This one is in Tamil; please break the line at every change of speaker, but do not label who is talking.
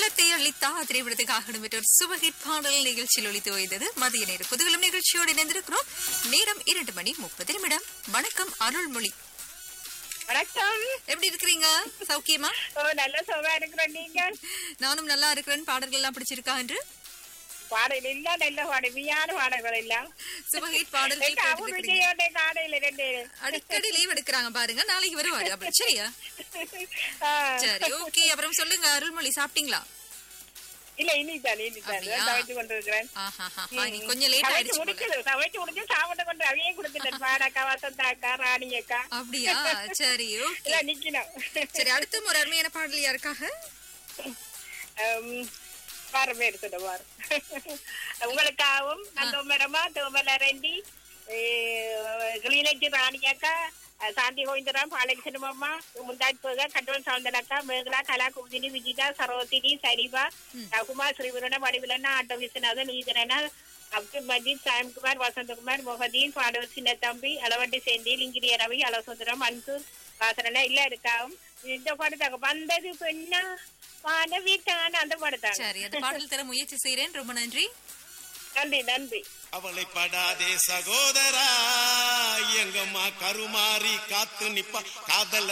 உள்ளத்தை அளித்தா திரைப்படத்துக்காக இடம்பெற்ற ஒரு சுபஹிட் பாடல் நிகழ்ச்சியில் ஒழித்து வைத்தது மதிய நேர குதூகலம் நிகழ்ச்சியோடு இணைந்திருக்கிறோம் நேரம் இரண்டு மணி முப்பது நிமிடம் வணக்கம் அருள்மொழி
வணக்கம்
எப்படி இருக்கிறீங்க சௌக்கியமா
ஓ நல்ல சுகமா இருக்கிறோம் நீங்க
நானும் நல்லா இருக்கிறேன் பாடல்கள் எல்லாம் பிடிச்சிருக்கா என்று
பாடல் இல்ல நல்ல பாடல் வியான பாடல்கள் எல்லாம்
சுபஹிட் பாடல்கள்
எங்க அவன்
கேட்டுருக்கிறீங்க
விஜயோட காடையில ரெண்டு
அடிக்கடி லீவ் எடுக்கிறாங்க பாருங்க நாளைக்கு வருவாரு அப்படி சரியா
ஆ.
சரி ஓகே அப்புறம் சொல்லுங்க அருள்மொழி சாப்பிட்டீங்களா
இல்ல இனிதான் இனிதான்
அப்படியா?
சமைச்சு கொண்டு இருக்கிறேன்
ஆஹா நீ கொஞ்சம் லேட்
சமைச்சு
ஆயிடுச்சு போல.
முடிச்சது சமைச்சு முடிச்சு சாப்பிட்டு கொண்டு அவையே கொடுத்துட்டேன் பாடக்கா வசந்தா அக்கா ராணி அக்கா
அப்படியா சரி ஓகே
இல்ல நிக்கணும்
சரி அடுத்தும் ஒரு அருமையான பாடல் யாருக்காக
உம், பாரு பேர் சொல்ல பாரு உங்களுக்காகவும் நல்ல மரமா தோமல ரெண்டி கிளீனக்கு ராணி அக்கா அஹ், சாந்தி கோவிந்தராம் பாலகிருஷ்ணம் அம்மா முந்தாஜ் போக கண்டோல் சவுந்தரக்கா மேகலா கலா குமுதினி விஜிதா சரோசினி சரிவா ரகுமார் ஸ்ரீவருண வடிவிலண்ணா ஆட்டோ விஸ்வநாதன் ஈதரனா அப்துல் மஜீத் சாயம்குமார் வசந்தகுமார் மொஹதீன் பாடவர் சின்ன தம்பி அளவட்டி செந்தில் இங்கிரிய ரவி அலசுந்தரம் மன்சூர் வாசனா இல்ல இருக்காவும் இந்த படத்தாங்க வந்தது பெண்ணா மாணவிட்டான் அந்த படத்தாங்க
சரி அந்த பாடல் தர முயற்சி செய்றேன் ரொம்ப நன்றி
நன்றி நன்றி
அவளை படாதே சகோதரா எங்கம்மா கருமாறி காத்து நிப்பா காதல